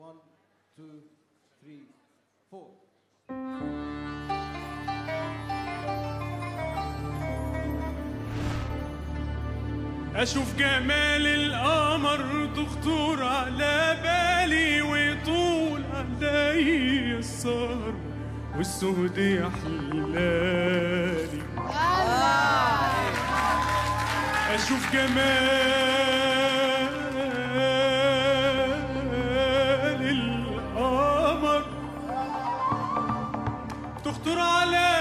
1 2 3 4 أشوف جمال القمر تخطر على بالي ويطول علي السهر والسهد يحلالي أشوف جمال القمر تخطر على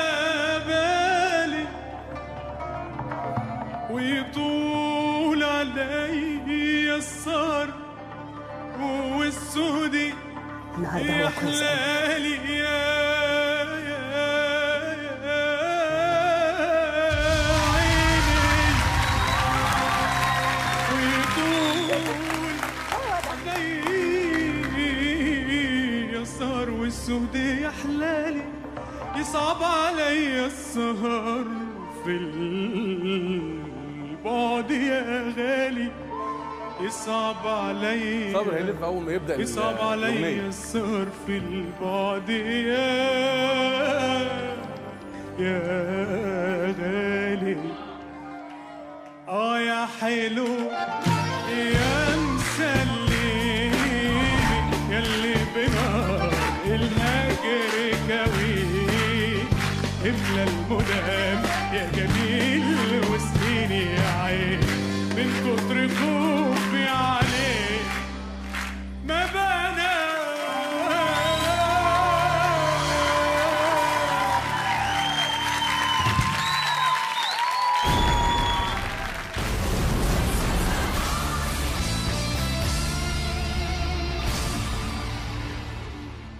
بالي ويطول علي السهر والسهد النهارده هو كويس أوي. يحلالي يا يا يا عيني ويطول علي السهر والسهد يحلالي يصعب علي السهر في البعد يا غالي يصعب علي صبر هيلف اول ما يبدا يصعب علي الأغنية. السهر في البعد يا يا غالي اه يا حلو يا مسليني ياللي بنار الهجر كوي املى المنى